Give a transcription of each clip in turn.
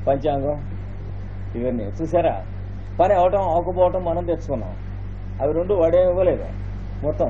పంచాంగం ఇవన్నీ చూసారా పని అవటం అవకపోవటం మనం తెచ్చుకున్నాం అవి రెండు వాడే ఇవ్వలేదు మొత్తం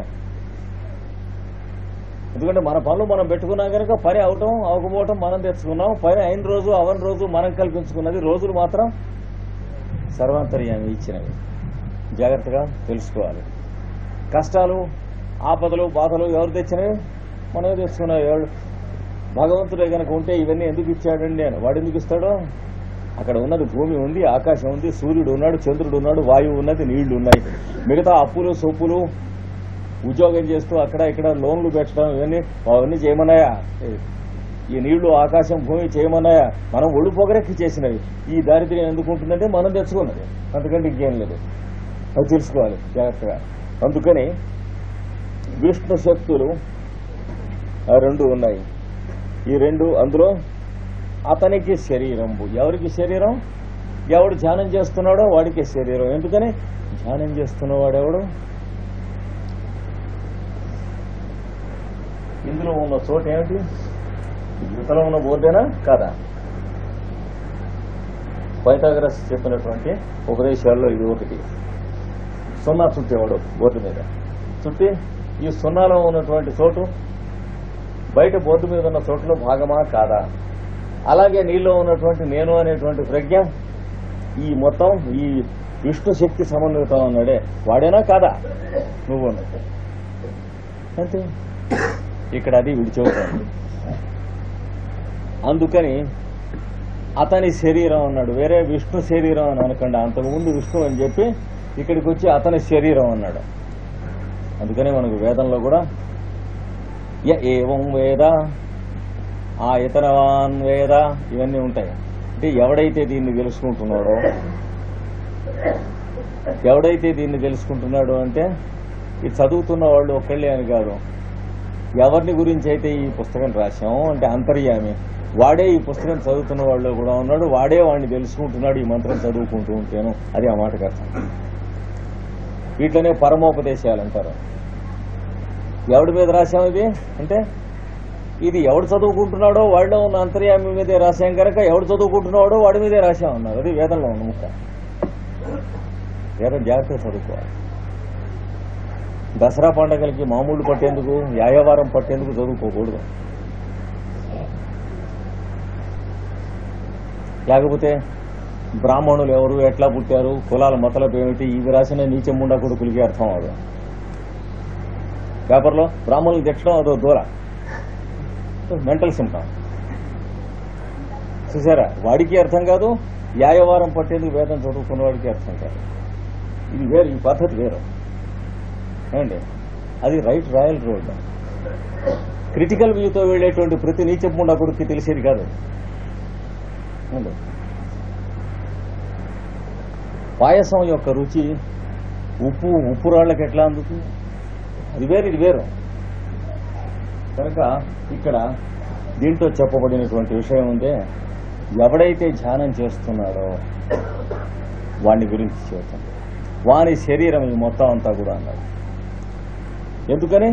ఎందుకంటే మన పనులు మనం పెట్టుకున్నాం కనుక పని అవటం అవకపోవటం మనం తెచ్చుకున్నాం పని అయిన రోజు అవని రోజు మనం కల్పించుకున్నది రోజులు మాత్రం సర్వాంతర్యాన్ని ఇచ్చినవి జాగ్రత్తగా తెలుసుకోవాలి కష్టాలు ఆపదలు బాధలు ఎవరు తెచ్చినవి మనమే తెచ్చుకున్నాం ఎవరు భగవంతుడే కనుక ఉంటే ఇవన్నీ ఎందుకు ఇచ్చాడండి అని వాడు ఎందుకు ఇస్తాడో అక్కడ ఉన్నది భూమి ఉంది ఆకాశం ఉంది సూర్యుడు ఉన్నాడు చంద్రుడు ఉన్నాడు వాయువు ఉన్నది నీళ్లు ఉన్నాయి మిగతా అప్పులు సొప్పులు ఉద్యోగం చేస్తూ అక్కడ ఇక్కడ లోన్లు పెట్టడం ఇవన్నీ అవన్నీ చేయమన్నాయా ఈ నీళ్లు ఆకాశం భూమి చేయమన్నాయా మనం ఒళ్ళు పొగరెక్కి చేసినవి ఈ దారిద్ర్యం ఎందుకు ఉంటుందంటే మనం తెచ్చుకున్నది అంతకంటే ఇంకేం లేదు అది తెలుసుకోవాలి జాగ్రత్తగా అందుకని విష్ణు శక్తులు ఆ రెండు ఉన్నాయి ఈ రెండు అందులో అతనికి శరీరంబు ఎవరికి శరీరం ఎవడు ధ్యానం చేస్తున్నాడో వాడికి శరీరం ఎందుకని ధ్యానం చేస్తున్నవాడు ఎవడు ఇందులో ఉన్న చోటు ఏమిటి యువతలో ఉన్న బోర్డేనా కాదా పైథాగరస్ చెప్పినటువంటి ఉపదేశాల్లో ఇది ఒకటి సున్నా చుట్టేవాడు బోర్డు మీద చుట్టి ఈ సున్నాలో ఉన్నటువంటి చోటు బయట బోర్డు మీద ఉన్న చోటులో భాగమా కాదా అలాగే నీలో ఉన్నటువంటి నేను అనేటువంటి ప్రజ్ఞ ఈ మొత్తం ఈ విష్ణు శక్తి సమన్వితం అన్నాడే వాడేనా కాదా నువ్వు అన్నట్టు అంతే ఇక్కడ అది విడిచిపోతుంది అందుకని అతని శరీరం అన్నాడు వేరే విష్ణు శరీరం అని అనకుండా అంతకుముందు విష్ణు అని చెప్పి ఇక్కడికి వచ్చి అతని శరీరం అన్నాడు అందుకనే మనకు వేదంలో కూడా య ఏవం వేద ఆ ఇతరవాన్ వేద ఇవన్నీ ఉంటాయి అంటే ఎవడైతే దీన్ని తెలుసుకుంటున్నాడో ఎవడైతే దీన్ని తెలుసుకుంటున్నాడో అంటే ఈ చదువుతున్న వాళ్ళు ఒక్కళ్ళే అని కాదు ఎవరిని గురించి అయితే ఈ పుస్తకం రాశాం అంటే అంతర్యామి వాడే ఈ పుస్తకం చదువుతున్న వాళ్ళు కూడా ఉన్నాడు వాడే వాడిని తెలుసుకుంటున్నాడు ఈ మంత్రం చదువుకుంటూ ఉంటేను అది ఆ మాటకు అర్థం వీటిలోనే పరమోపదేశాలు అంటారు ఎవడి మీద రాశాం ఇది అంటే ఇది ఎవడు చదువుకుంటున్నాడో వాడిలో ఉన్న అంతర్యామి మీదే రాశాం కనుక ఎవడు చదువుకుంటున్నాడో వాడి మీదే రాశాం అన్నారు అది వేదంలో ఉన్న ముక్క వేదం జాగ్రత్తగా చదువుకోవాలి దసరా పండగలకి మామూలు పట్టేందుకు యాయవారం పట్టేందుకు చదువుకోకూడదు లేకపోతే బ్రాహ్మణులు ఎవరు ఎట్లా పుట్టారు కులాల మతలపు ఏమిటి ఇవి రాసిన నీచముండా కొడుకులకి అర్థం అవదు పేపర్లో బ్రాహ్మణులు తెచ్చడం అదో దూర మెంటల్ సిమ్టమ్ చూసారా వాడికి అర్థం కాదు యాయవారం పట్టేందుకు వేదం చదువుకున్న వాడికి అర్థం కాదు ఇది వేరు ఈ పద్ధతి వేరు ఏమండి అది రైట్ రాయల్ రోడ్ క్రిటికల్ వ్యూతో వెళ్ళేటువంటి ప్రతి నీచపుండా కొడుకు తెలిసేది కాదు ఏమండి? పాయసం యొక్క రుచి ఉప్పు ఉప్పు రాళ్ళకి ఎట్లా అందుతుంది అది వేరు ఇది వేరు కనుక ఇక్కడ దీంట్లో చెప్పబడినటువంటి విషయం ఉందే ఎవడైతే ధ్యానం చేస్తున్నాడో వాడిని గురించి చేస్తాం వాని శరీరం ఈ మొత్తం అంతా కూడా అన్నాడు ఎందుకని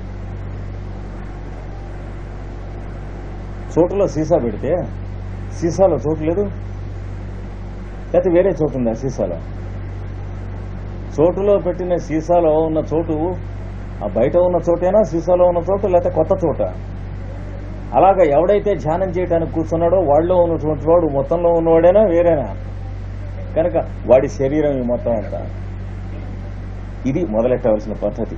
చోటులో సీసా పెడితే సీసాలో చోటు లేదు లేకపోతే వేరే చోటు ఉందా సీసాలో చోటులో పెట్టిన సీసాలో ఉన్న చోటు ఆ బయట ఉన్న చోటేనా సీసాలో ఉన్న చోటు లేకపోతే కొత్త చోట అలాగా ఎవడైతే ధ్యానం చేయడానికి కూర్చున్నాడో వాళ్ళలో ఉన్నటువంటి వాడు మొత్తంలో ఉన్నవాడేనా వేరేనా కనుక వాడి శరీరం ఈ మొత్తం అంతా ఇది మొదలెట్టవలసిన పద్ధతి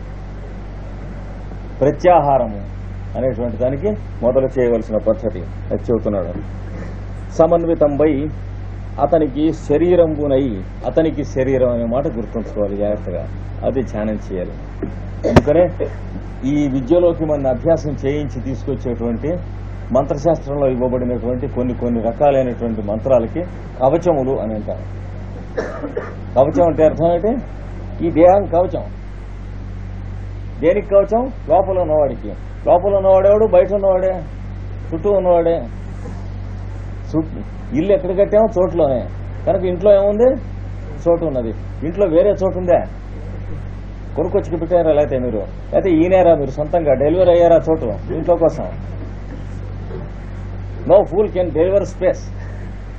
ప్రత్యాహారము అనేటువంటి దానికి మొదలు చేయవలసిన పద్ధతి అది చెబుతున్నాడు సమన్వితంపై అతనికి శరీరంబునై అతనికి శరీరం అనే మాట గుర్తుంచుకోవాలి జాగ్రత్తగా అది ధ్యానం చేయాలి అందుకనే ఈ విద్యలోకి మన అభ్యాసం చేయించి తీసుకొచ్చేటువంటి మంత్రశాస్త్రంలో ఇవ్వబడినటువంటి కొన్ని కొన్ని రకాలైనటువంటి మంత్రాలకి కవచములు అని అంటారు కవచం అంటే అర్థం ఏంటి ఈ దేహం కవచం దేనికి కవచం లోపల ఉన్నవాడికి లోపల ఉన్నవాడేవాడు బయట ఉన్నవాడే చుట్టూ ఉన్నవాడే చుట్టూ ఇల్లు ఎక్కడ కట్టామో చోట్లోనే కనుక ఇంట్లో ఏముంది చోటు ఉన్నది ఇంట్లో వేరే చోటు ఉందా కొనుక్కొచ్చి పెట్టారా లేకపోతే మీరు లేకపోతే ఈయనారా మీరు సొంతంగా డెలివరీ అయ్యారా చోటు ఇంట్లో కోసం no fool can deliver space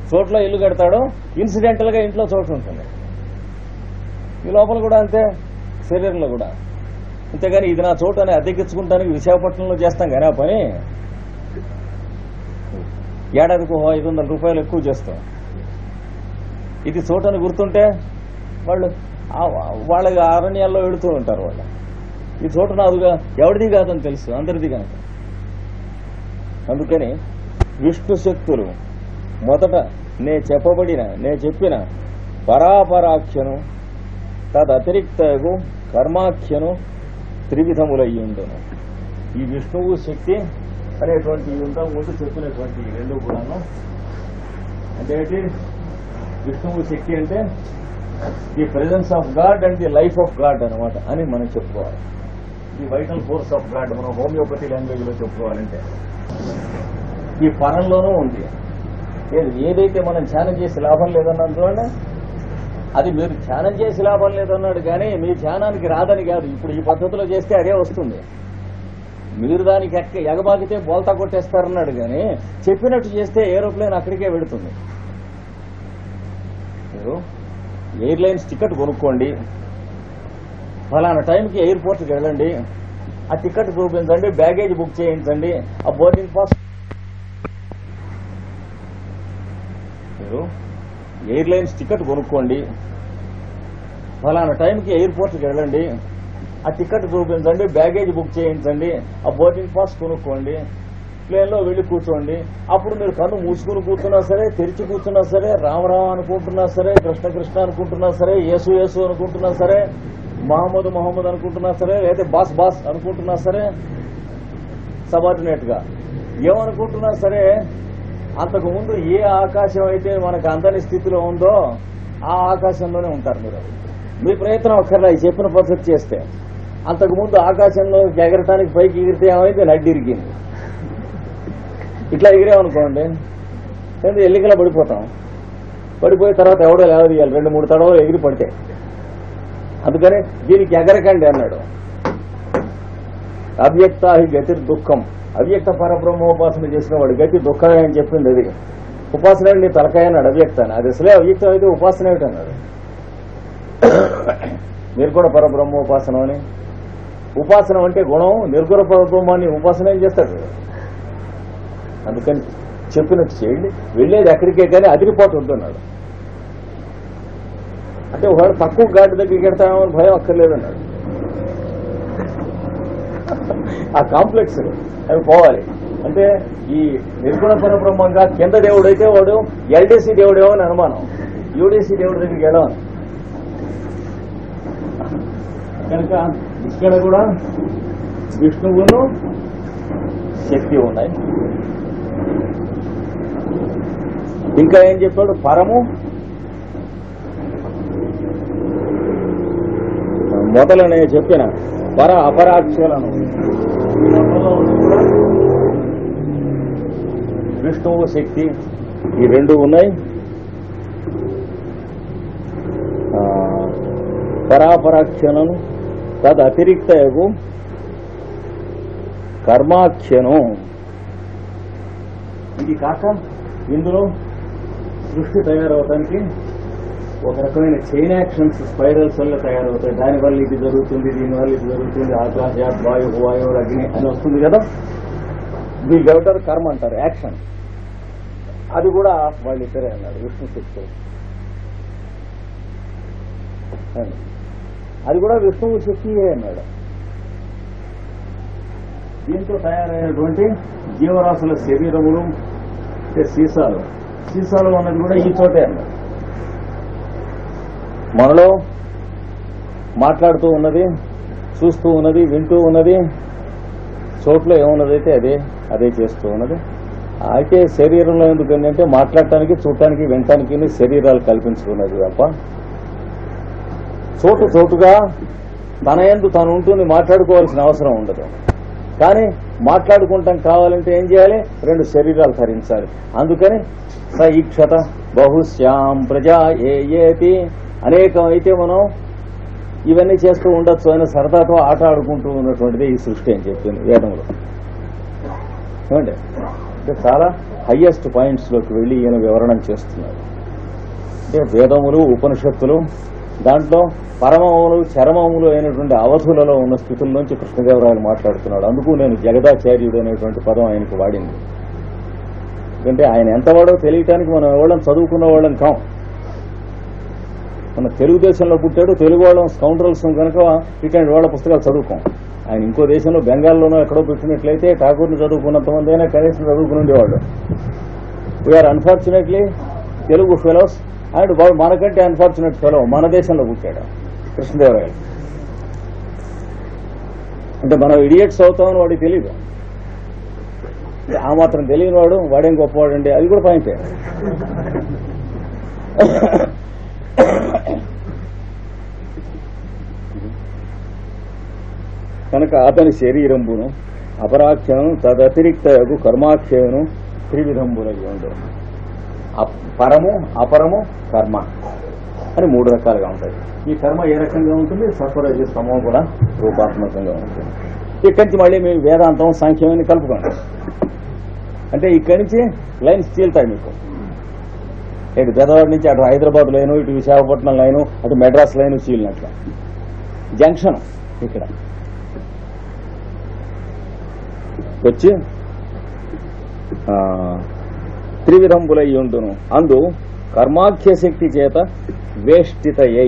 చోట్ల ఇల్లు కడతాడో ఇన్సిడెంటల్ గా ఇంట్లో చోటు ఉంటుంది ఈ లోపల కూడా అంతే శరీరంలో కూడా అంతేగాని ఇది నా చోటు అని అద్దెకించుకుంటానికి విశాఖపట్నంలో చేస్తాం కానీ ఆ పని ఏడాదికి ఓ ఐదు వందల రూపాయలు ఎక్కువ చేస్తాం ఇది చోటు అని గుర్తుంటే వాళ్ళు ఆ- వాళ్ళ అరణ్యాల్లో వెళుతూ ఉంటారు వాళ్ళు ఈ చోటు నాదుగా ఎవరిది కాదని తెలుసు అందరిది కనుక అందుకని విష్ణు శక్తులు మొదట నే చెప్పబడిన నే చెప్పిన పరాపరాఖ్యను తదతిరిక్తగు కర్మాఖ్యను త్రివిధములయ్యుండును ఈ విష్ణువు శక్తి అనేటువంటి ఇంతకు ముందు చెప్పినటువంటి ఈ రెండు కూడాను అంటే ఏంటి విష్ణువు శక్తి అంటే the presence of God and the life of God అనమాట అని మనం చెప్పుకోవాలి the vital force of God మనం హోమియోపతి లాంగ్వేజ్ లో చెప్పుకోవాలంటే ఈ పరంలోనూ ఉంది ఏది ఏదైతే మనం ధ్యానం చేసి లాభం లేదన్నాం చూడండి అది మీరు ధ్యానం చేసి లాభం లేదన్నాడు కానీ మీ ధ్యానానికి రాదని కాదు ఇప్పుడు ఈ పద్ధతిలో చేస్తే అదే వస్తుంది మీరు దానికి ఎక్క ఎగబాగితే బోల్తా కొట్టేస్తారన్నాడు కానీ చెప్పినట్టు చేస్తే ఏరోప్లేన్ అక్కడికే వెడుతుంది మీరు ఎయిర్లైన్స్ టికెట్ కొనుక్కోండి ఫలానా టైంకి ఎయిర్పోర్ట్కి వెళ్ళండి ఆ టికెట్ చూపించండి బ్యాగేజ్ బుక్ చేయించండి ఆ బోర్డింగ్ పాస్ మీరు ఎయిర్లైన్స్ టికెట్ కొనుక్కోండి ఫలానా టైంకి ఎయిర్పోర్ట్కి వెళ్ళండి ఆ టికెట్ చూపించండి బ్యాగేజ్ బుక్ చేయించండి ఆ బోర్డింగ్ పాస్ కొనుక్కోండి ప్లేన్లో వెళ్ళి కూర్చోండి అప్పుడు మీరు కన్ను మూసుకుని కూర్చున్నా సరే తెరిచి కూర్చున్నా సరే రామరామ అనుకుంటున్నా సరే కృష్ణ కృష్ణ అనుకుంటున్నా సరే యేసు యేసు అనుకుంటున్నా సరే మహమ్మద్ మహమ్మద్ అనుకుంటున్నా సరే లేదా బాస్ బాస్ అనుకుంటున్నా సరే సబార్డినేట్ గా ఏమనుకుంటున్నా సరే అంతకు ముందు ఏ ఆకాశం అయితే మనకు అందని స్థితిలో ఉందో ఆ ఆకాశంలోనే ఉంటారు మీరు మీ ప్రయత్నం ఒక్కర్లా ఈ చెప్పిన పద్ధతి చేస్తే అంతకు ముందు ఆకాశంలో ఎగరటానికి పైకి ఎగిరితే ఏమైంది నడ్డి ఇరిగింది ఇట్లా ఎగిరామనుకోండి ఏంది ఎల్లికలా పడిపోతాం పడిపోయిన తర్వాత ఎవడో లేవదీయాలి రెండు మూడు తడవలు ఎగిరి పడితే అందుకని దీనికి ఎగరకండి అన్నాడు అవ్యక్త గతి దుఃఖం అవ్యక్త పరబ్రహ్మోపాసన చేసిన వాడు గతి దుఃఖమే అని చెప్పింది అది ఉపాసన నీ తలకాయ అన్నాడు అవ్యక్త అని అది అసలే అవ్యక్తం అయితే ఉపాసన ఏమిటి అన్నాడు మీరు కూడా పరబ్రహ్మోపాసనం అని ఉపాసన అంటే గుణం నిర్గుణ పరబ్రహ్మాన్ని ఉపాసన ఏం చేస్తాడు అందుకని చెప్పినట్టు చేయండి వెళ్ళేది ఎక్కడికే కానీ అదిరిపోతూ ఉంటున్నాడు అంటే ఒకవేళ తక్కువ ఘాటు దగ్గరికి వెళ్తామో అని భయం అక్కర్లేదన్నాడు ఆ కాంప్లెక్స్ అవి పోవాలి అంటే ఈ నిర్గుణ పరబ్రహ్మంగా కింద దేవుడు అయితే వాడు ఎల్డీసీ దేవుడేమో అని అనుమానం యూడీసీ దేవుడి దగ్గరికి వెళ్ళాను కనుక ఇక్కడ కూడా విష్ణువును శక్తి ఉన్నాయి ఇంకా ఏం చెప్పాడు పరము మొదలనే చెప్పిన పర అపరాక్షలను ఈ మొదలలో ఉంది కూడా విష్ణువు శక్తి ఈ రెండు ఉన్నాయి ఆ, పరాపరాక్షలను తద్ అతిరిక్త కర్మాఖ్యను ఇది కాక ఇందులో సృష్టి తయారవటానికి ఒక రకమైన చైన్ యాక్షన్స్ స్పైరల్స్ వల్ల తయారవుతాయి దానివల్ల ఇది జరుగుతుంది దీనివల్ల ఇది జరుగుతుంది ఆకాశ వాయు వాయు అగ్ని అని వస్తుంది కదా వీళ్ళు ఎవటారు కర్మ అంటారు యాక్షన్ అది కూడా వాళ్ళు ఇద్దరే అన్నారు విష్ణు శక్తులు అది. అది కూడా విష్ణువు శక్తియే అన్నాడు దీంతో తయారైనటువంటి జీవరాశుల శరీరములు అంటే సీసాలు సీసాలు అన్నది కూడా ఈ చోటే అన్నాడు మనలో మాట్లాడుతూ ఉన్నది చూస్తూ ఉన్నది వింటూ ఉన్నది చోట్ల ఏమున్నదైతే అదే అదే చేస్తూ ఉన్నది అయితే శరీరంలో ఎందుకంటే అంటే మాట్లాడటానికి చూడటానికి వినటానికి శరీరాలు కల్పించుకున్నది తప్ప చోటు చోటుగా తన ఎందు తను ఉంటుంది మాట్లాడుకోవాల్సిన అవసరం ఉండదు కానీ మాట్లాడుకుంటాం కావాలంటే ఏం చేయాలి రెండు శరీరాలు ధరించాలి అందుకని స ఈక్షత బహుశ్యాం ప్రజా ఏ ఏతి అనేకం అయితే మనం ఇవన్నీ చేస్తూ ఉండొచ్చు అని సరదాతో ఆట ఆడుకుంటూ ఉన్నటువంటిది ఈ సృష్టి అని చెప్పింది వేదంలో ఏమండి అంటే చాలా హయ్యెస్ట్ పాయింట్స్లోకి వెళ్ళి ఈయన వివరణ చేస్తున్నాడు అంటే వేదములు ఉపనిషత్తులు దాంట్లో పరమములు చరమములు అయినటువంటి అవధులలో ఉన్న స్థితుల్లోంచి కృష్ణదేవరాయలు మాట్లాడుతున్నాడు అందుకు నేను జగదాచార్యుడు అనేటువంటి పదం ఆయనకు వాడింది ఎందుకంటే ఆయన ఎంత వాడో తెలియటానికి మనం ఎవడం చదువుకున్న వాళ్ళం కాం మన తెలుగుదేశంలో పుట్టాడు తెలుగు వాళ్ళం స్కౌండ్రల్స్ కనుక ఇటువంటి వాళ్ళ పుస్తకాలు చదువుకోం ఆయన ఇంకో దేశంలో బెంగాల్లోనో ఎక్కడో పెట్టినట్లయితే ఠాకూర్ని చదువుకున్నంత మంది అయినా కనీసం చదువుకుని ఉండేవాళ్ళు we are unfortunately Telugu fellows and వాడు మనకంటే అన్ఫార్చునేట్ ఫెలో మన దేశంలో పుట్టాడు కృష్ణదేవరాయలు అంటే మనం ఇడియట్స్ అవుతామని వాడికి తెలియదు ఆ మాత్రం తెలియని వాడు వాడేం గొప్పవాడండి అది కూడా పాయింటే కనుక అతని శరీరంబును అపరాఖ్యను తదతిరిక్తయగు కర్మాఖ్యను త్రివిధంబులయ్యుండు అప్- పరము అపరము కర్మ అని మూడు రకాలుగా ఉంటాయి ఈ కర్మ ఏ రకంగా ఉంటుంది సత్వరజ స్తమం కూడా రూపాత్మకంగా ఉంటుంది ఇక్కడి నుంచి మళ్ళీ మేము వేదాంతం సాంఖ్యమని కలుపుకోండి అంటే ఇక్కడి నుంచి లైన్స్ చీల్తాయి మీకు ఇటు పెదవాడి నుంచి అటు హైదరాబాద్ లైను ఇటు విశాఖపట్నం లైను అటు మెడ్రాస్ లైను చీలినట్ల జంక్షన్ ఇక్కడ వచ్చి ఆ, త్రివిధంబులై ఉండును అందు కర్మాఖ్య శక్తి చేత వేష్టితయ్యై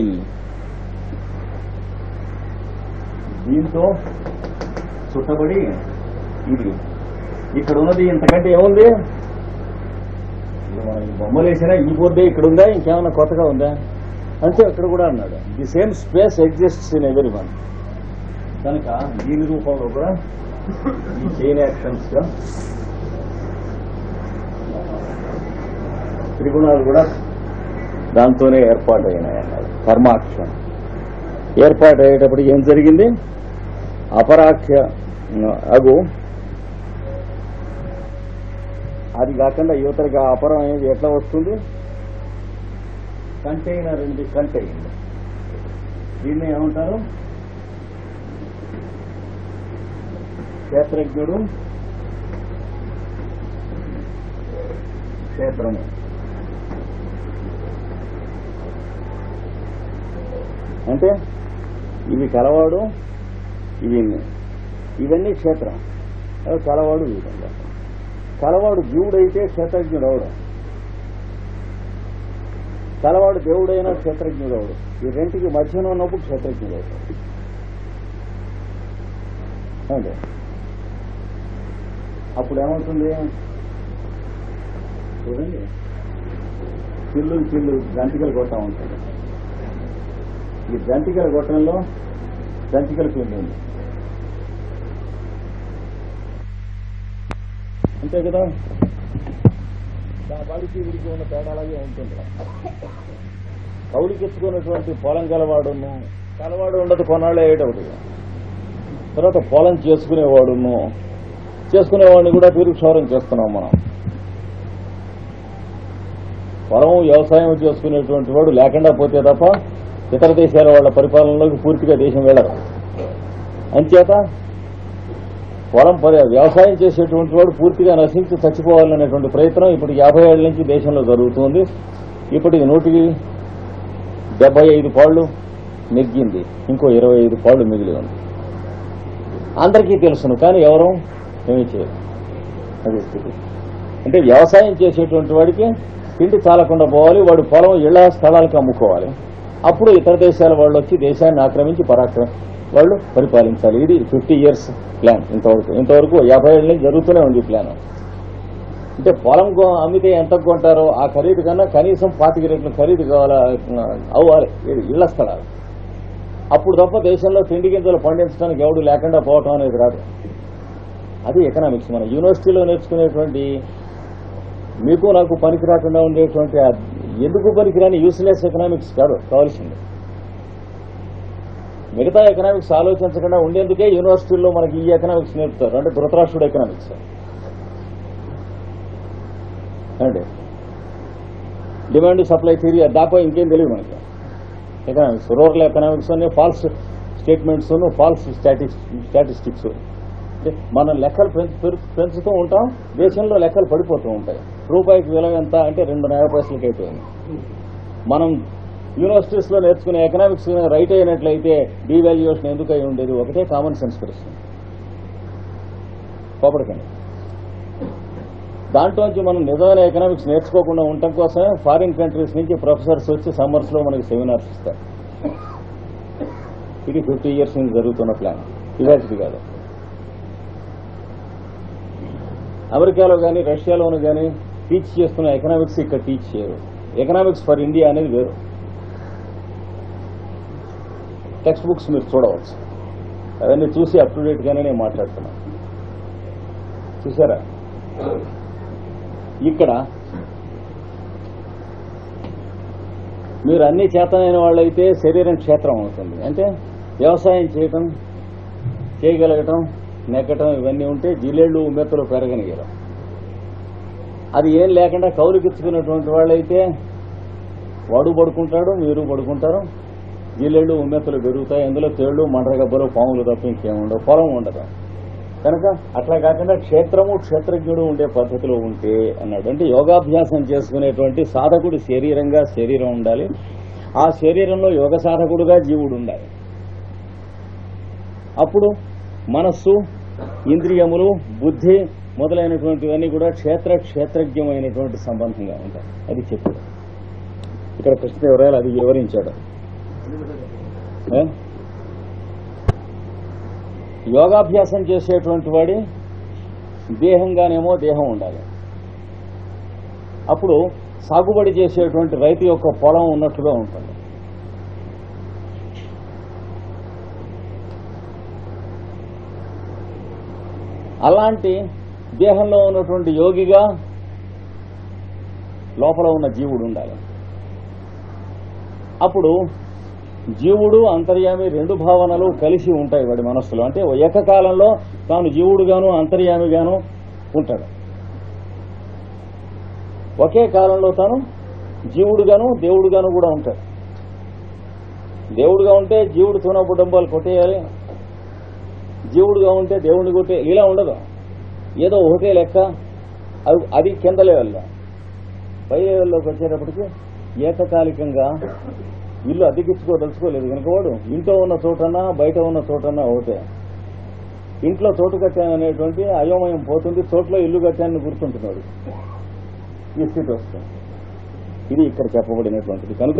దీంతో చుట్టబడి ఇది ఇక్కడ ఉన్నది ఇంతకంటే ఏముంది ఇది మనం ఈ బొమ్మలు వేసినా ఈ బోర్డే ఇక్కడ ఉందా ఇంకేమైనా కొత్తగా ఉందా అంతే ఇక్కడ కూడా అన్నాడు the same space exists in every one కనుక దీని రూపంలో కూడా ఈ చైన్ యాక్షన్స్ గా త్రిగుణాలు కూడా దాంతోనే ఏర్పాటు అయినాయి అన్నాడు కర్మాక్షం ఏర్పాటు అయ్యేటప్పుడు ఏం జరిగింది అపరాఖ్య అగు అది కాకుండా యువతరికి ఆ అపరం అనేది ఎట్లా వస్తుంది కంటైనర్ ఉంది కంటైనర్ దీన్ని ఏమంటారు క్షేత్రజ్ఞుడు క్షేత్రము అంటే ఇవి కలవాడు ఇవి ఇవన్నీ క్షేత్రం అవి కలవాడు ఈ విధంగా కలవాడు జీవుడైతే క్షేత్రజ్ఞుడు అవడం కలవాడు దేవుడైనా క్షేత్రజ్ఞుడు అవడు ఈ రెంటికి మధ్యన ఉన్నప్పుడు క్షేత్రజ్ఞుడు అవుతాడు అంటే అప్పుడు ఏమవుతుంది చూడండి చిల్లు చిల్లు గంటికలు కొట్టా ఉంటుంది ఈ గంటికల కొట్టడంలో గంటికల పిండి ఉంది అంతే కదా వాడికి వీడికి ఉన్న తేడా అలాగే ఉంటుంది కౌలికెత్తుకున్నటువంటి పొలం గలవాడును కలవాడు ఉండదు కొన్నాళ్ళు అయ్యేటప్పుడు తర్వాత పొలం చేసుకునేవాడును చేసుకునేవాడిని కూడా తీరుక్షౌరం చేస్తున్నాం మనం పొలం వ్యవసాయం చేసుకునేటువంటి వాడు లేకుండా పోతే తప్ప ఇతర దేశాల వాళ్ళ పరిపాలనలోకి పూర్తిగా దేశం వెళ్ళరు అంచేత పొలం పరి వ్యవసాయం చేసేటువంటి వాడు పూర్తిగా నశించి చచ్చిపోవాలనేటువంటి ప్రయత్నం ఇప్పుడు యాభై ఏళ్ళ నుంచి దేశంలో జరుగుతుంది ఇప్పటికి నూటికి డెబ్బై ఐదు పాళ్ళు నెగ్గింది ఇంకో ఇరవై ఐదు పాళ్ళు మిగిలి ఉంది అందరికీ తెలుసును కానీ ఎవరు ఏమీ చేయరు అది స్థితి అంటే వ్యవసాయం చేసేటువంటి వాడికి తిండి చాలకుండా పోవాలి వాడు పొలం ఇళ్ల స్థలాలకు అమ్ముకోవాలి అప్పుడు ఇతర దేశాల వాళ్ళు వచ్చి దేశాన్ని ఆక్రమించి పరాక్రమ వాళ్ళు పరిపాలించాలి ఇది ఫిఫ్టీ ఇయర్స్ ప్లాన్ ఇంతవరకు ఇంతవరకు యాభై ఏళ్ళ నుంచి జరుగుతూనే ఉంది ఈ ప్లాన్ అంటే పొలం కొ- అమ్మితే ఎంత కొంటారో ఆ ఖరీదు కన్నా కనీసం పాతిక రెట్లు ఖరీదు కావాలా అవ్వాలి ఇది ఇళ్ల స్థలాలు అప్పుడు తప్ప దేశంలో తిండి గింజలు పండించడానికి ఎవడు లేకుండా పోవటం అనేది రాదు అది ఎకనామిక్స్ మన యూనివర్సిటీలో నేర్చుకునేటువంటి మీకు నాకు పనికి రాకుండా ఉండేటువంటి ఆ ఎందుకు పనికిరాని యూస్లెస్ ఎకనామిక్స్ కాదు కావాల్సింది మిగతా ఎకనామిక్స్ ఆలోచించకుండా ఉండేందుకే యూనివర్సిటీల్లో మనకి ఈ ఎకనామిక్స్ నేర్పుతారు అంటే ధృతరాష్ట్రుడు ఎకనామిక్స్ అంటే డిమాండ్ సప్లై థియరీ దాకా ఇంకేం తెలియదు మనకి ఎకనామిక్స్ రూరల్ ఎకనామిక్స్ అనే false statements false statics statistics మనం లెక్కలు పెంచు పెరు- పెంచుతూ ఉంటాం దేశంలో లెక్కలు పడిపోతూ ఉంటాయి రూపాయికి విలువ ఎంత అంటే రెండు నయ పైసలకి అయిపోయింది మనం యూనివర్సిటీస్ లో నేర్చుకునే ఎకనామిక్స్ రైట్ అయినట్లయితే డీవాల్యుయేషన్ ఎందుకు అయి ఉండేది ఒకటే కామన్ సెన్స్ ప్రశ్న కోపడకండి దాంట్లోంచి మనం నిజమైన ఎకనామిక్స్ నేర్చుకోకుండా ఉండటం కోసమే ఫారిన్ కంట్రీస్ నుంచి ప్రొఫెసర్స్ వచ్చి సమ్మర్స్ లో మనకి సెమినార్స్ ఇస్తారు ఇది ఫిఫ్టీ ఇయర్స్ నుంచి జరుగుతున్న ప్లాన్ ఇవాటిది కాదు అమెరికాలో కానీ రష్యాలోను కానీ టీచ్ చేస్తున్న ఎకనామిక్స్ ఇక్కడ టీచ్ చేయరు ఎకనామిక్స్ ఫర్ ఇండియా అనేది వేరు టెక్స్ట్ బుక్స్ మీరు చూడవచ్చు అవన్నీ చూసి అప్ టు డేట్ గానే నేను మాట్లాడుతున్నాను చూసారా ఇక్కడ మీరు అన్ని చేతనైన వాళ్ళైతే శరీరం క్షేత్రం అవుతుంది అంటే వ్యవసాయం చేయటం చేయగలగటం నెగ్గటం ఇవన్నీ ఉంటే జిల్లేళ్ళు ఉమ్మెత్తలు పెరగనిగలం అది ఏం లేకుండా కౌలుకిచ్చుకున్నటువంటి వాళ్ళైతే వాడు పడుకుంటాడు మీరు పడుకుంటారు జిల్లేళ్ళు ఉమ్మెత్తలు పెరుగుతాయి అందులో తేళ్లు మండ్రగబ్బలు పాములు తప్ప ఇంకేముండవు పొలం ఉండదు కనుక అట్లా కాకుండా క్షేత్రము క్షేత్రజ్ఞుడు ఉండే పద్ధతిలో ఉంటే అన్నాడు అంటే యోగాభ్యాసం చేసుకునేటువంటి సాధకుడు శరీరంగా శరీరం ఉండాలి ఆ శరీరంలో యోగ సాధకుడుగా జీవుడు ఉండాలి అప్పుడు మనస్సు ఇంద్రియములు బుద్ధి మొదలైనటువంటివన్నీ కూడా క్షేత్ర క్షేత్రజ్ఞమైనటువంటి సంబంధంగా ఉంటాయి అది చెప్పాడు ఇక్కడ కృష్ణదేవరాయలు అది వివరించాడు ఏ? యోగాభ్యాసం చేసేటువంటి వాడి దేహంగానేమో దేహం ఉండాలి అప్పుడు సాగుబడి చేసేటువంటి రైతు యొక్క పొలం ఉన్నట్లుగా ఉంటుంది అలాంటి దేహంలో ఉన్నటువంటి యోగిగా లోపల ఉన్న జీవుడు ఉండాలి అప్పుడు జీవుడు అంతర్యామి రెండు భావనలు కలిసి ఉంటాయి వాడి మనస్సులో అంటే ఏకకాలంలో తాను జీవుడుగాను అంతర్యామిగాను ఉంటాడు ఒకే కాలంలో తాను జీవుడుగాను దేవుడుగాను కూడా ఉంటాడు దేవుడుగా ఉంటే జీవుడు తూనపు డంబాలు కొట్టేయాలి జీవుడుగా ఉంటే దేవుడిని కొట్టే ఇలా ఉండదు ఏదో ఒకటే లెక్క అది అది కింద లెవెల్లో పై లెవెల్లోకి వచ్చేటప్పటికి ఏకకాలికంగా ఇల్లు అద్దెకిచ్చుకోదలుచుకోలేదు కనుక వాడు ఇంట్లో ఉన్న చోటన్నా బయట ఉన్న చోటన్నా ఒకటే ఇంట్లో చోటు కట్టాను అనేటువంటి అయోమయం పోతుంది చోట్లో ఇల్లు కట్టానని గుర్తుంటున్నాడు ఈ స్థితి వస్తుంది ఇది ఇక్కడ చెప్పబడినటువంటిది కనుక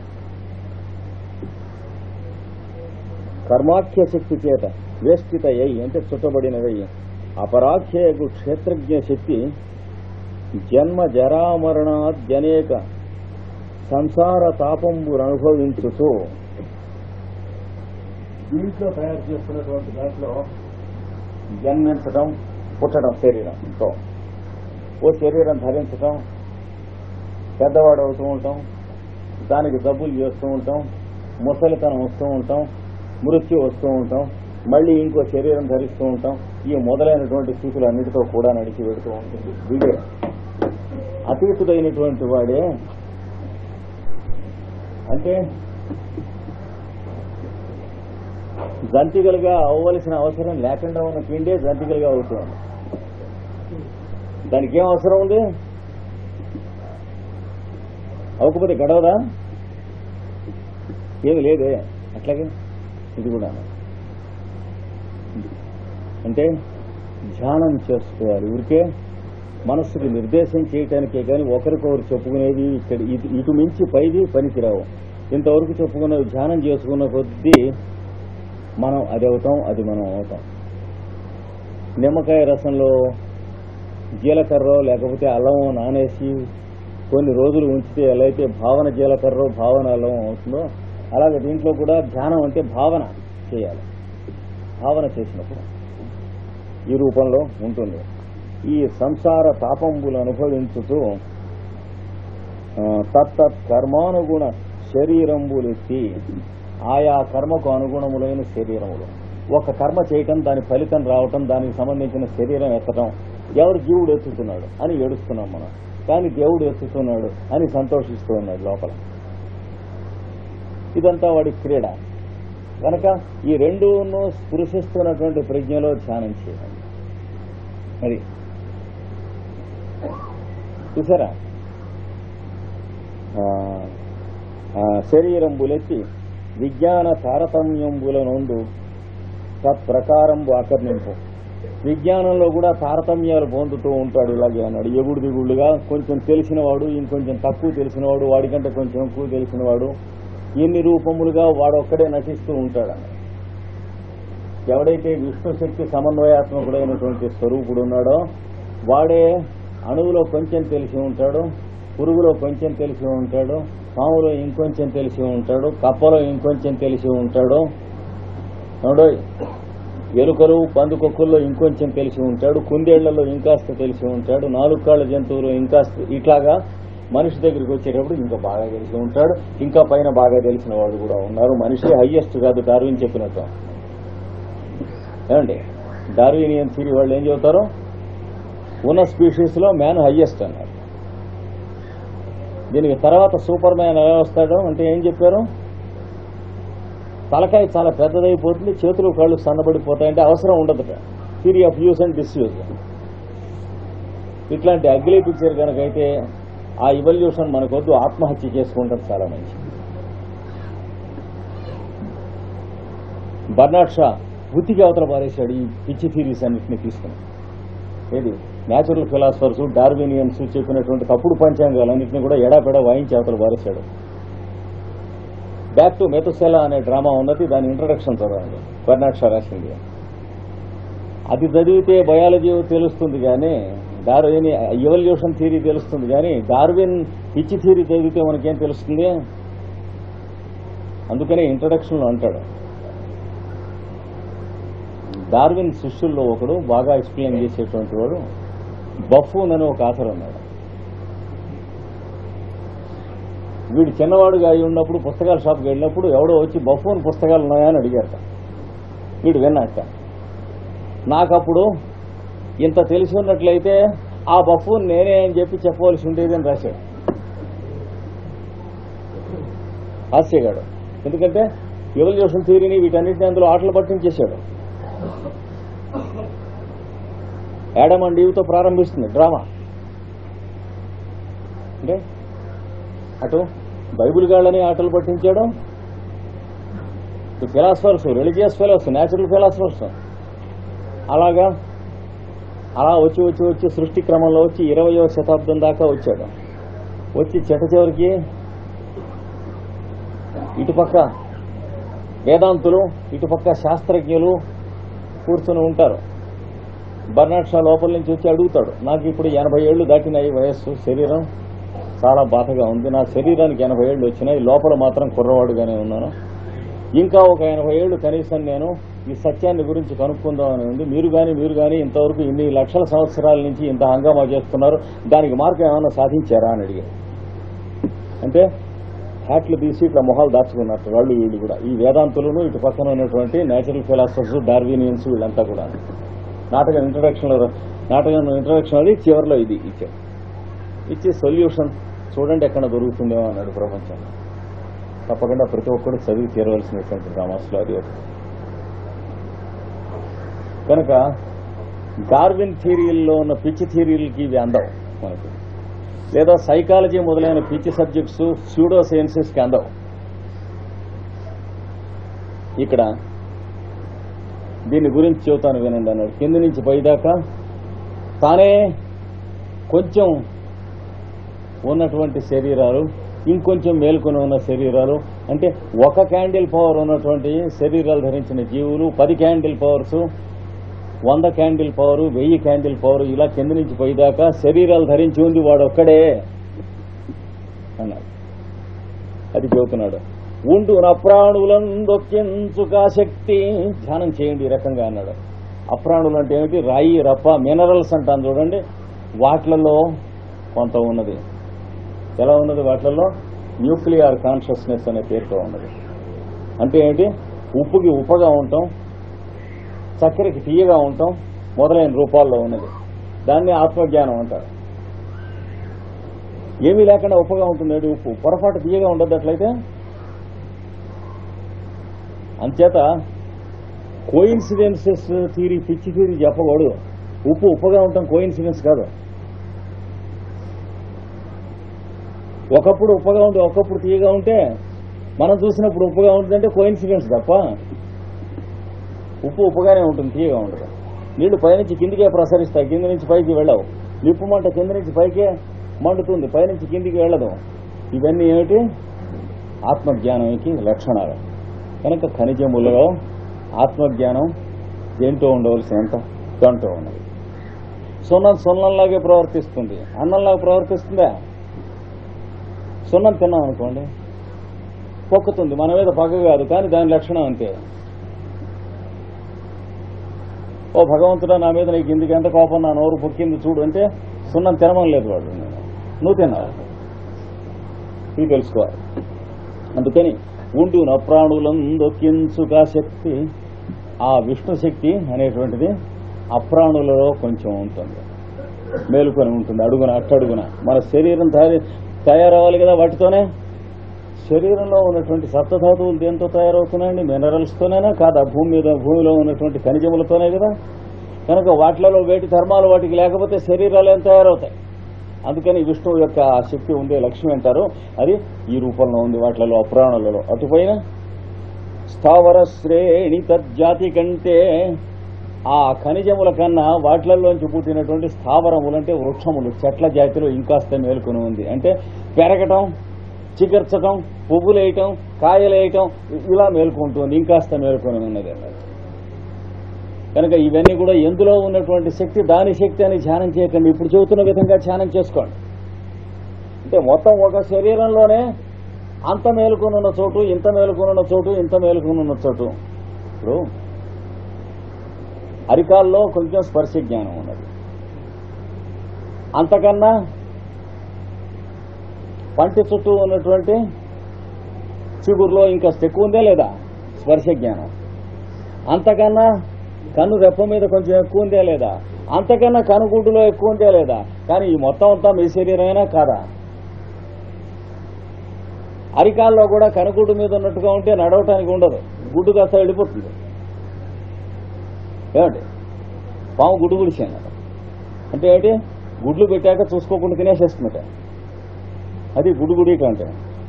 కర్మాఖ్య శక్తి చేత వేష్టిత అయి అంటే చుట్టబడినవయ్యి అపరాఖ్యకు క్షేత్రజ్ఞ శక్తి జన్మ జరామరణాద్యనేక సంసార తాపంబులు అనుభవించుతూ దీంట్లో తయారు చేస్తున్నటువంటి దాంట్లో జన్మించడం పుట్టడం శరీరంతో ఓ శరీరం ధరించడం పెద్దవాడు అవుతూ ఉంటాం దానికి జబ్బులు చేస్తూ ఉంటాం ముసలితనం వస్తూ ఉంటాం మృత్యు వస్తూ ఉంటాం మళ్ళీ ఇంకో శరీరం ధరిస్తూ ఉంటాం ఈ మొదలైనటువంటి స్థితులు అన్నిటితో కూడా నడిచి పెడుతూ ఉంటుంది వీడే అతీతుడైనటువంటి వాడే అంటే జంతికలుగా అవ్వవలసిన అవసరం లేకుండా ఉన్న పిండే జంతికలుగా అవుతుంది దానికి ఏం అవసరం ఉంది అవ్వకపోతే గడవదా ఏమి లేదే అట్లాగే ఇది కూడా అంటే ధ్యానం చేసుకోవాలి ఊరికే మనస్సుకి నిర్దేశం చేయటానికే కానీ ఒకరికొకరు చెప్పుకునేది ఇక్కడ ఇటు ఇటు మించి పైది పనికిరావు ఇంతవరకు చెప్పుకున్నవి ధ్యానం చేసుకున్న కొద్దీ మనం అది అవుతాం అది మనం అవుతాం నిమ్మకాయ రసంలో జీలకర్ర లేకపోతే అల్లం నానేసి కొన్ని రోజులు ఉంచితే ఎలా అయితే భావన జీలకర్ర భావన అల్లం అవుతుందో అలాగే దీంట్లో కూడా ధ్యానం అంటే భావన చేయాలి భావన చేసినప్పుడు ఈ రూపంలో ఉంటుంది ఈ సంసార తాపంబులు అనుభవించుతూ ఆ, తత్తత్ కర్మానుగుణ శరీరంబులెత్తి ఆయా కర్మకు అనుగుణములైన శరీరములు ఒక కర్మ చేయటం దాని ఫలితం రావటం దానికి సంబంధించిన శరీరం ఎత్తడం ఎవరు జీవుడు ఎత్తుతున్నాడు అని ఏడుస్తున్నాం మనం కానీ దేవుడు ఎత్తుతున్నాడు అని సంతోషిస్తూ ఉన్నాడు లోపల ఇదంతా వాడి క్రీడ కనుక ఈ రెండును స్పృశిస్తున్నటువంటి ప్రజ్ఞలో ధ్యానం చేయాలి అది చూసారా ఆ, ఆ, శరీరంబులెత్తి విజ్ఞాన తారతమ్యంబుల నుండు తత్ప్రకారంబు ఆకర్ణింపు విజ్ఞానంలో కూడా తారతమ్యాలు పొందుతూ ఉంటాడు ఇలాగే అన్నాడు ఎగుడు దిగుడుగా కొంచెం తెలిసినవాడు ఇంకొంచెం తక్కువ తెలిసినవాడు వాడికంటే కొంచెం ఎక్కువ తెలిసినవాడు ఎన్ని రూపములుగా వాడొక్కడే నటిస్తూ ఉంటాడు అన్నాడు ఎవడైతే విష్ణు శక్తి సమన్వయాత్మకుడైనటువంటి స్వరూపుడు ఉన్నాడో వాడే అణువులో కొంచెం తెలిసి ఉంటాడు పురుగులో కొంచెం తెలిసి ఉంటాడు పాములో ఇంకొంచెం తెలిసి ఉంటాడు కప్పలో ఇంకొంచెం తెలిసి ఉంటాడు అవుడోయ్ ఎలుకలు పందుకొక్కుల్లో ఇంకొంచెం తెలిసి ఉంటాడు కుందేళ్లలో ఇంకాస్త తెలిసి ఉంటాడు నాలుగు కాళ్ళ జంతువులు ఇంకాస్త ఇట్లాగా మనిషి దగ్గరికి వచ్చేటప్పుడు ఇంకా బాగా తెలిసి ఉంటాడు ఇంకా పైన బాగా తెలిసిన వాళ్ళు కూడా ఉన్నారు మనిషి హయ్యెస్ట్ కాదు డార్విన్ చెప్పినట్టు ఏమండి డార్వినియన్ థియరీ వాళ్ళు ఏం చెబుతారు ఉన్న స్పీషీస్ లో మ్యాన్ హయ్యెస్ట్ అన్నారు దీనికి తర్వాత సూపర్ మ్యాన్ ఎలా వస్తాడు అంటే ఏం చెప్పారు తలకాయ చాలా పెద్దదైపోతుంది చేతులు కాళ్ళు సన్నబడిపోతాయంటే అవసరం ఉండదుట theory of use and disuse ఇట్లాంటి అగ్లీ పిక్చర్ కనుకైతే ఆ ఇవల్యూషన్ మనకొద్దు ఆత్మహత్య చేసుకుంటాం చాలా మంచి బర్నాడ్ షా ఉత్తికి అవతల పారేశాడు ఈ పిచ్చి థీరీస్ అన్నింటినీ తీసుకుని ఏది న్యాచురల్ ఫిలాసఫర్స్ డార్వినియన్స్ చెప్పినటువంటి తప్పుడు పంచాంగాలన్నింటినీ కూడా ఎడాపెడా వాయించి అవతల పారేశాడు బ్యాక్ టు మెతుసెలా అనే డ్రామా ఉన్నది దాని ఇంట్రడక్షన్ చదవండి బర్నాడ్ షా రాసింది అది చదివితే బయాలజీ తెలుస్తుంది కానీ డార్విన్ ఎవల్యూషన్ థియరీ తెలుస్తుంది కానీ డార్విన్ పిచ్చి థియరీ చదివితే మనకేం తెలుస్తుంది అందుకనే ఇంట్రడక్షన్లో అంటాడు డార్విన్ శిష్యుల్లో ఒకడు బాగా ఎక్స్ప్లెయిన్ చేసేటువంటి వాడు బఫూన్ అని ఒక ఆథర్ ఉన్నాడు వీడు చిన్నవాడుగా అయి ఉన్నప్పుడు పుస్తకాల షాప్కి వెళ్ళినప్పుడు ఎవడో వచ్చి బఫూన్ పుస్తకాలు ఉన్నాయా అని అడిగారట వీడు విన్నట్ట నాకప్పుడు ఇంత తెలిసి ఉన్నట్లయితే ఆ బఫూన్ నేనే అని చెప్పి చెప్పవలసి ఉండేది అని రాశాడు హాస్యగాడు ఎందుకంటే ఎవల్యూషన్ థియరీని వీటన్నిటిని అందులో ఆటలు పట్టించేశాడు యాడమ్ అండ్ ఈవ్తో ప్రారంభిస్తుంది డ్రామా అంటే అటు బైబిల్ గాళ్ళని ఆటలు పట్టించాడు ఇటు philosophers religious fellows natural philosophers అలాగా అలా వచ్చి వచ్చి వచ్చి సృష్టి క్రమంలో వచ్చి ఇరవయో శతాబ్దం దాకా వచ్చాడు వచ్చి చెట చివరికి ఇటుపక్క వేదాంతులు ఇటుపక్క శాస్త్రజ్ఞులు కూర్చొని ఉంటారు బర్నాడ్ షా లోపల నుంచి వచ్చి అడుగుతాడు నాకు ఇప్పుడు ఎనభై ఏళ్ళు దాటినాయి వయస్సు శరీరం చాలా బాధగా ఉంది నా శరీరానికి ఎనభై ఏళ్ళు వచ్చినాయి లోపల మాత్రం కుర్రవాడుగానే ఉన్నాను ఇంకా ఒక ఎనభై ఏళ్ళు కనీసం నేను ఈ సత్యాన్ని గురించి కనుక్కుందామని ఉంది మీరు కానీ మీరు కానీ ఇంతవరకు ఇన్ని లక్షల సంవత్సరాల నుంచి ఇంత హంగామా చేస్తున్నారు దానికి మార్గం ఏమైనా సాధించారా అని అడిగారు అంటే హ్యాట్లు తీసి ఇట్లా మొహాలు దాచుకున్నట్టు వాళ్ళు వీళ్ళు కూడా ఈ వేదాంతులను ఇటు పక్కన ఉన్నటువంటి నేచురల్ ఫిలాసఫర్స్ డార్వినియన్స్ వీళ్ళంతా కూడా నాటకం ఇంట్రడక్షన్ నాటకం ఇంట్రడక్షన్ అది చివరిలో ఇది ఇచ్చారు ఇచ్చే సొల్యూషన్ చూడండి ఎక్కడ దొరుకుతుందేమో అన్నాడు ప్రపంచంలో తప్పకుండా ప్రతి ఒక్కరు చదివి తీరవలసినటువంటి డ్రామాస్లో అది ఒకటి కనుక డార్విన్ థియరీల్లో ఉన్న పిచ్చి థియరీలకి ఇవి అందవు మనకి లేదా సైకాలజీ మొదలైన పిచ్చి సబ్జెక్ట్స్ స్యూడో సైన్సెస్కి అందవు ఇక్కడ దీని గురించి చెబుతాను వినండి అన్నాడు కింద నుంచి పైదాకా తానే కొంచెం ఉన్నటువంటి శరీరాలు ఇంకొంచెం మేల్కొని ఉన్న శరీరాలు అంటే ఒక క్యాండిల్ పవర్ ఉన్నటువంటి శరీరాలు ధరించిన జీవులు పది క్యాండిల్ పవర్స్ వంద క్యాండిల్ పవర్ వెయ్యి క్యాండిల్ పవర్ ఇలా కింద నుంచి పైదాకా శరీరాలు ధరించి ఉంది వాడు ఒక్కడే అన్నాడు అది చెబుతున్నాడు ఉండు అప్రాణులందొక్కెంచుకా శక్తి ధ్యానం చేయండి ఈ రకంగా అన్నాడు అప్రాణులు అంటే ఏమిటి రాయి రప్ప మినరల్స్ అంటాను చూడండి వాట్లలో కొంత ఉన్నది ఎలా ఉన్నది వాటిలలో న్యూక్లియర్ కాన్షియస్నెస్ అనే పేరుతో ఉన్నది అంటే ఏంటి ఉప్పుకి ఉప్పగా ఉంటాం చక్కెరకి తీయగా ఉంటాం మొదలైన రూపాల్లో ఉన్నది దాన్ని ఆత్మజ్ఞానం అంటారు ఏమీ లేకుండా ఉప్పగా ఉంటుంది ఉప్పు పొరపాటు తీయగా ఉండదు అట్లయితే అంచేత కోయిన్సిడెన్సెస్ థీరీ పిచ్చి థీరీ చెప్పకూడదు ఉప్పు ఉప్పుగా ఉండటం కోయిన్సిడెన్స్ కాదు ఒకప్పుడు ఉప్పుగా ఉండి ఒకప్పుడు తీయగా ఉంటే మనం చూసినప్పుడు ఉప్పుగా ఉంటుందంటే కోయిన్సిడెన్స్ తప్ప ఉప్పు ఉప్పుగానే ఉంటుంది తీయగా ఉండదు నీళ్లు పైనుంచి కిందికే ప్రసరిస్తాయి కింద నుంచి పైకి వెళ్ళవు నిప్పు మంట కింద నుంచి పైకే మండుతుంది పైనుంచి కిందికి వెళ్ళదు ఇవన్నీ ఏమిటి ఆత్మజ్ఞానానికి లక్షణాలు కనుక ఖనిజములలో ఆత్మజ్ఞానం దేంట్లో ఉండవలసినంత దాంట్లో ఉన్నది సున్నం సున్నంలాగే ప్రవర్తిస్తుంది అన్నంలాగా ప్రవర్తిస్తుందా సున్నం తిన్నాం అనుకోండి పొక్కుతుంది మన మీద పగ కాదు కానీ దాని లక్షణం అంతే ఓ భగవంతుడా నా మీద నీకు ఇందుకు ఎంత కోపం నా నోరు పొక్కింది చూడు అంటే సున్నం తినమని లేదు వాడు నేను నువ్వు తిన్నావు ఇది తెలుసుకోవాలి అందుకని ఉండు నప్రాణులందొక్కించుగా శక్తి ఆ విష్ణు శక్తి అనేటువంటిది అప్రాణులలో కొంచెం ఉంటుంది మేలుకొని ఉంటుంది అడుగున అట్టడుగున మన శరీరం తయారు తయారవ్వాలి కదా వాటితోనే శరీరంలో ఉన్నటువంటి సప్తధాతువులు దేంతో తయారవుతున్నాయండి మినరల్స్తోనేనా కాదా భూమి మీద భూమిలో ఉన్నటువంటి ఖనిజములతోనే కదా కనుక వాటిలలో వేటి ధర్మాలు వాటికి లేకపోతే శరీరాలు ఏం తయారవుతాయి అందుకని విష్ణువు యొక్క ఆ శక్తి ఉండే లక్ష్మి అంటారు అది ఈ రూపంలో ఉంది వాటిలలో అప్రాణులలో అటుపైన స్థావర శ్రేణి తజ్జాతి కంటే ఆ ఖనిజముల కన్నా వాటిలలోంచి పుట్టినటువంటి స్థావరములు అంటే వృక్షములు చెట్ల జాతిలో ఇంకాస్త మేలుకొని ఉంది అంటే పెరగటం చికిర్చటం పువ్వులు వేయటం కాయలు వేయటం ఇలా మేలుకుంటుంది ఇంకాస్త మేలుకొని ఉన్నది అన్నది కనుక ఇవన్నీ కూడా ఎందులో ఉన్నటువంటి శక్తి దాని శక్తి అని ధ్యానం చేయకండి ఇప్పుడు చెబుతున్న విధంగా ధ్యానం చేసుకోండి అంటే మొత్తం ఒక శరీరంలోనే అంత మేలుకొని ఉన్న చోటు ఇంత మేలుకొని ఉన్న చోటు ఇంత మేలుకొని ఉన్న చోటు ఇప్పుడు అరికాల్లో కొంచెం స్పర్శ జ్ఞానం ఉన్నది అంతకన్నా పంటి చుట్టూ ఉన్నటువంటి చిగురులో ఇంకా ఎక్కువ ఉందే లేదా స్పర్శ జ్ఞానం అంతకన్నా కన్ను రెప్ప మీద కొంచెం ఎక్కువ ఉందే లేదా అంతకన్నా కనుగుడ్డులో ఎక్కువ ఉందే లేదా కానీ ఈ మొత్తం అంతా మీ శరీరమైనా కాదా అరికాల్లో కూడా కనుగుడ్డు మీద ఉన్నట్టుగా ఉంటే నడవటానికి ఉండదు గుడ్డు కాస్త వెళ్ళిపోతుంది ఏమండి పాము గుడ్డు గుడిచాను అంటే ఏంటి గుడ్లు పెట్టాక చూసుకోకుండా తినేసేస్తుందట అది గుడ్డు గుడి అంటే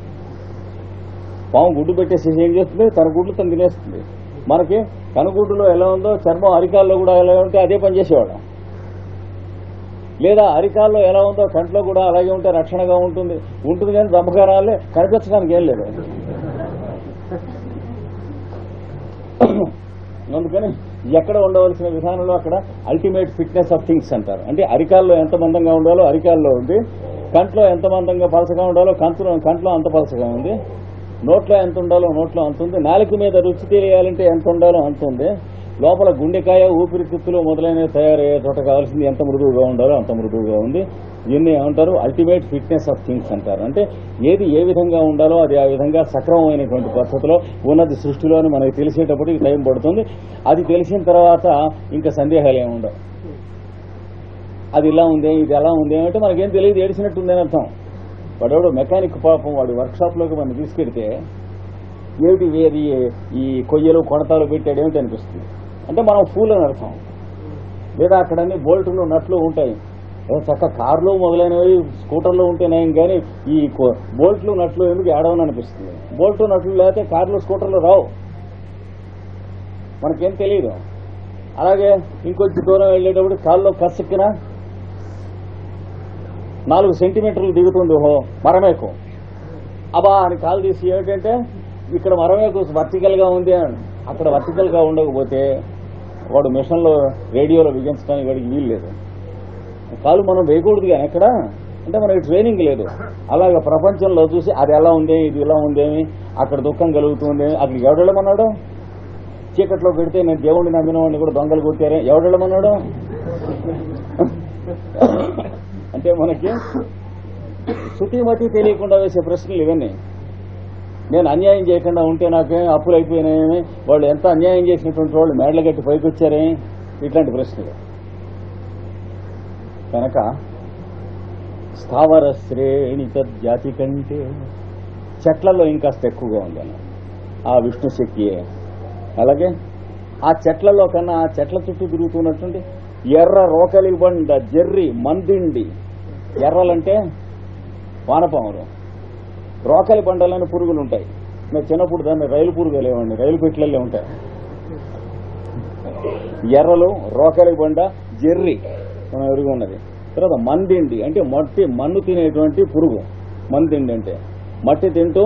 పాము గుడ్డు పెట్టేసి ఏం చేస్తుంది తన గుడ్లు తను తినేస్తుంది మనకి కనుగుడ్డులో ఎలా ఉందో చర్మం అరికాల్లో కూడా ఎలా ఉంటే అదే పని చేసేవాళ్ళం లేదా అరికాల్లో ఎలా ఉందో కంట్లో కూడా అలాగే ఉంటే రక్షణగా ఉంటుంది ఉంటుంది కానీ దమ్మకారాలే కనిపించడానికి ఏం లేదు అందుకని ఎక్కడ ఉండవలసిన విధానంలో అక్కడ అల్టిమేట్ ఫిట్నెస్ ఆఫ్ థింగ్స్ అంటారు అంటే అరికాల్లో ఎంత మందంగా ఉండాలో అరికాల్లో ఉంది కంట్లో ఎంత మందంగా పలసగా ఉండాలో కంట్లో కంట్లో అంత పలసగా ఉంది నోట్లో ఎంత ఉండాలో నోట్లో అంత ఉంది నాలుక మీద రుచి తెలియాలంటే ఎంత ఉండాలో అంత ఉంది లోపల గుండెకాయ ఊపిరితిత్తులు మొదలైనవి తయారయ్యే చోట కావాల్సింది ఎంత మృదువుగా ఉండాలో అంత మృదువుగా ఉంది దీన్ని ఏమంటారు అల్టిమేట్ ఫిట్నెస్ ఆఫ్ థింగ్స్ అంటారు అంటే ఏది ఏ విధంగా ఉండాలో అది ఆ విధంగా సక్రమమైనటువంటి పద్ధతిలో ఉన్నది సృష్టిలోని మనకి తెలిసేటప్పటికి టైం పడుతుంది అది తెలిసిన తర్వాత ఇంకా సందేహాలు ఏమి ఉండవు అది ఇలా ఉంది ఇది ఎలా ఉంది అంటే మనకేం తెలియదు ఏడిచినట్టుంది అని అర్థం వాడెవడు మెకానిక్ పాపం వాడు వర్క్షాప్లోకి మనం తీసుకెడితే ఏమిటి వేది ఈ కొయ్యలు కొడతాలు పెట్టాడు ఏమిటి అనిపిస్తుంది అంటే మనం ఫూల్ అని అర్థం లేదా అక్కడ అన్ని బోల్టులు నట్లు ఉంటాయి ఏ చక్క కార్లు మొదలైనవి స్కూటర్లు ఉంటేనేం కానీ ఈ కొ- బోల్ట్లు నట్లు ఎందుకు ఏడవని అనిపిస్తుంది బోల్టు నట్లు లేకపోతే కార్లు స్కూటర్లు రావు మనకేం తెలియదు అలాగే ఇంకొంచెం దూరం వెళ్ళేటప్పుడు కాల్లో కసక్కిన నాలుగు సెంటీమీటర్లు దిగుతుంది ఓహో మరమేకు అబా అని కాలు తీసి ఏమిటంటే ఇక్కడ మరమేకు వర్టికల్ గా ఉంది అని అక్కడ వర్టికల్ గా ఉండకపోతే వాడు మిషన్లో రేడియోలో బిగించడానికి వాడికి వీలు లేదు కాలు మనం వేయకూడదు కానీ ఎక్కడ అంటే మనకి ట్రైనింగ్ లేదు అలాగే ప్రపంచంలో చూసి అది ఎలా ఉంది ఇది ఇలా ఉందేమి అక్కడ దుఃఖం కలుగుతుంది అక్కడికి ఎవడెళ్ళమన్నాడు చీకట్లో పెడితే నేను దేవుడిని నమ్మిన వాడిని కూడా దొంగలు కొట్టారే ఎవడెళ్ళమన్నాడు అంటే మనకి శృతి మతి తెలియకుండా వేసే ప్రశ్నలు ఇవన్నీ నేను అన్యాయం చేయకుండా ఉంటే నాకేం అప్పులు అయిపోయినాయేమి వాళ్ళు ఎంత అన్యాయం చేసినటువంటి వాళ్ళు మేడలు కట్టి పైకి వచ్చారే ఇట్లాంటి ప్రశ్నలు కనుక స్థావర శ్రేణి జాతి కంటే చెట్లలో ఇంకాస్త ఎక్కువగా ఉందని ఆ విష్ణు శక్తియే అలాగే ఆ చెట్లలో కన్నా ఆ చెట్ల చుట్టూ తిరుగుతున్నటువంటి ఎర్ర రోకలి బండ జెర్రి మందిండి ఎర్రలంటే వానపాములు రోకలి బండలని పురుగులు ఉంటాయి మేము చిన్నప్పుడు దాన్ని రైలు పురుగులు లేవండి రైలు పెట్టెలే ఉంటాయి ఎర్రలు రోకలి బండ జెర్రి మనం ఎరుగు ఉన్నది తర్వాత మందిండి అంటే మట్టి మన్ను తినేటువంటి పురుగు మందిండి అంటే మట్టి తింటూ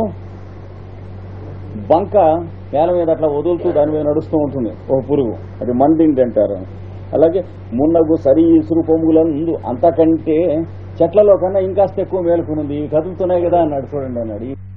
బంక నేల మీద అట్లా వదులుతూ దాని మీద నడుస్తూ ఉంటుంది ఒక పురుగు అది మందిండి అంటారు అలాగే మున్నగు సరి ఇసురు పొమ్ములందు అంతకంటే చెట్లలో కన్నా ఇంకాస్త ఎక్కువ మేలుకునుంది ఇవి కదులుతున్నాయి కదా అన్నాడు చూడండి అన్నాడు